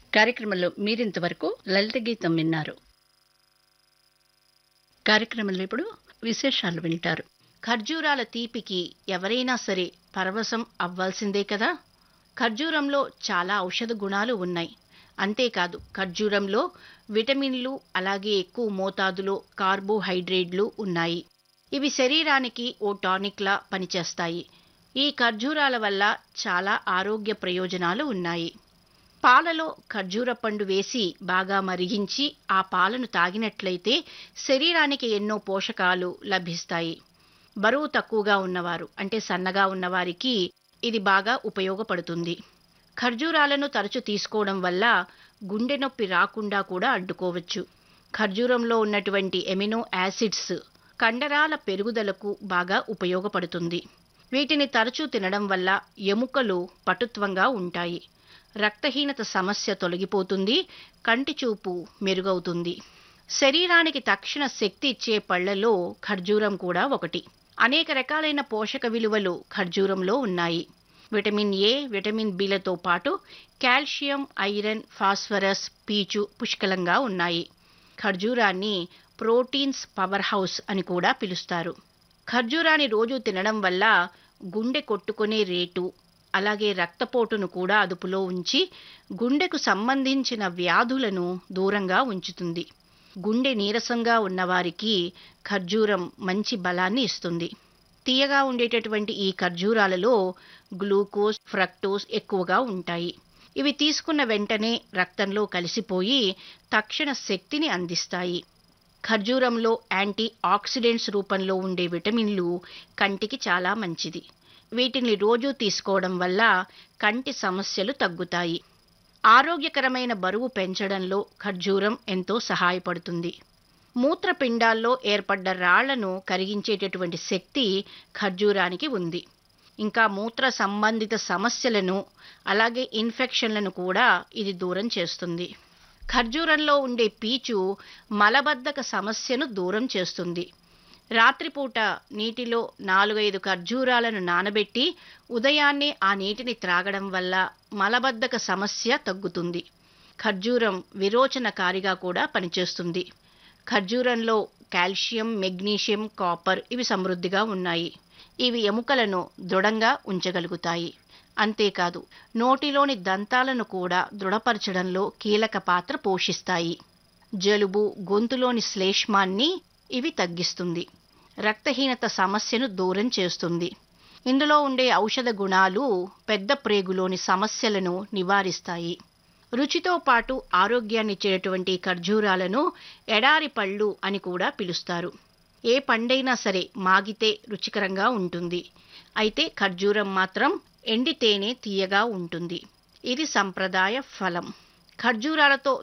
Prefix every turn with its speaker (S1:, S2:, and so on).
S1: కార్యక్రమంలో మీరింతవరకు లలిత గీతం విన్నారు కార్యక్రమంలో ఇప్పుడు విశేషాలు వింటారు
S2: ఖర్జూరాల తీపికి ఎవరైనా సరే పరవశం అవ్వాల్సిందే కదా ఖర్జూరంలో చాలా ఔషధ గుణాలు ఉన్నాయి అంతేకాదు ఖర్జూరంలో విటమిన్లు అలాగే ఎక్కువ మోతాదులో కార్బోహైడ్రేట్లు ఉన్నాయి ఇవి శరీరానికి ఓ టానిక్లా పనిచేస్తాయి ఈ ఖర్జూరాల వల్ల చాలా ఆరోగ్య ప్రయోజనాలు ఉన్నాయి పాలలో ఖర్జూర పండు వేసి బాగా మరిగించి ఆ పాలను తాగినట్లయితే శరీరానికి ఎన్నో పోషకాలు లభిస్తాయి బరువు తక్కువగా ఉన్నవారు అంటే సన్నగా ఉన్నవారికి ఇది బాగా ఉపయోగపడుతుంది ఖర్జూరాలను తరచు తీసుకోవడం వల్ల గుండె నొప్పి రాకుండా కూడా అడ్డుకోవచ్చు ఖర్జూరంలో ఉన్నటువంటి ఎమినో యాసిడ్స్ కండరాల పెరుగుదలకు బాగా ఉపయోగపడుతుంది వీటిని తరచూ తినడం వల్ల ఎముకలు పటుత్వంగా ఉంటాయి రక్తహీనత సమస్య తొలగిపోతుంది కంటి చూపు మెరుగవుతుంది శరీరానికి తక్షణ శక్తి ఇచ్చే పళ్లలో ఖర్జూరం కూడా ఒకటి అనేక రకాలైన పోషక విలువలు ఖర్జూరంలో ఉన్నాయి విటమిన్ ఏ విటమిన్ బిలతో పాటు కాల్షియం ఐరన్ ఫాస్ఫరస్ పీచు పుష్కలంగా ఉన్నాయి ఖర్జూరాన్ని ప్రోటీన్స్ పవర్ హౌస్ అని కూడా పిలుస్తారు ఖర్జూరాన్ని రోజు తినడం వల్ల గుండె కొట్టుకునే రేటు అలాగే రక్తపోటును కూడా అదుపులో ఉంచి గుండెకు సంబంధించిన వ్యాధులను దూరంగా ఉంచుతుంది గుండె నీరసంగా ఉన్నవారికి ఖర్జూరం మంచి బలాన్ని ఇస్తుంది తీయగా ఉండేటటువంటి ఈ ఖర్జూరాలలో గ్లూకోజ్ ఫ్రక్టోస్ ఎక్కువగా ఉంటాయి ఇవి తీసుకున్న వెంటనే రక్తంలో కలిసిపోయి తక్షణ శక్తిని అందిస్తాయి ఖర్జూరంలో యాంటీ ఆక్సిడెంట్స్ రూపంలో ఉండే విటమిన్లు కంటికి చాలా మంచిది వీటిని రోజూ తీసుకోవడం వల్ల కంటి సమస్యలు తగ్గుతాయి ఆరోగ్యకరమైన బరువు పెంచడంలో ఖర్జూరం ఎంతో సహాయపడుతుంది మూత్రపిండాల్లో ఏర్పడ్డ రాళ్లను కరిగించేటటువంటి శక్తి ఖర్జూరానికి ఉంది ఇంకా మూత్ర సంబంధిత సమస్యలను అలాగే ఇన్ఫెక్షన్లను కూడా ఇది దూరం చేస్తుంది ఖర్జూరంలో ఉండే పీచు మలబద్ధక సమస్యను దూరం చేస్తుంది రాత్రిపూట నీటిలో నాలుగైదు ఖర్జూరాలను నానబెట్టి ఉదయాన్నే ఆ నీటిని త్రాగడం వల్ల మలబద్ధక సమస్య తగ్గుతుంది ఖర్జూరం విరోచనకారిగా కూడా పనిచేస్తుంది ఖర్జూరంలో కాల్షియం మెగ్నీషియం కాపర్ ఇవి సమృద్ధిగా ఉన్నాయి ఇవి ఎముకలను దృఢంగా ఉంచగలుగుతాయి అంతేకాదు నోటిలోని దంతాలను కూడా దృఢపరచడంలో కీలక పాత్ర పోషిస్తాయి జలుబు గొంతులోని శ్లేష్మాన్ని ఇవి తగ్గిస్తుంది రక్తహీనత సమస్యను దూరం చేస్తుంది ఇందులో ఉండే ఔషధ గుణాలు పెద్ద ప్రేగులోని సమస్యలను నివారిస్తాయి రుచితో పాటు ఆరోగ్యాన్నిచ్చేటువంటి ఖర్జూరాలను ఎడారి పళ్ళు అని కూడా పిలుస్తారు ఏ పండైనా సరే మాగితే రుచికరంగా ఉంటుంది అయితే ఖర్జూరం మాత్రం ఎండితేనే తీయగా ఉంటుంది ఇది సంప్రదాయ ఫలం ఖర్జూరాలతో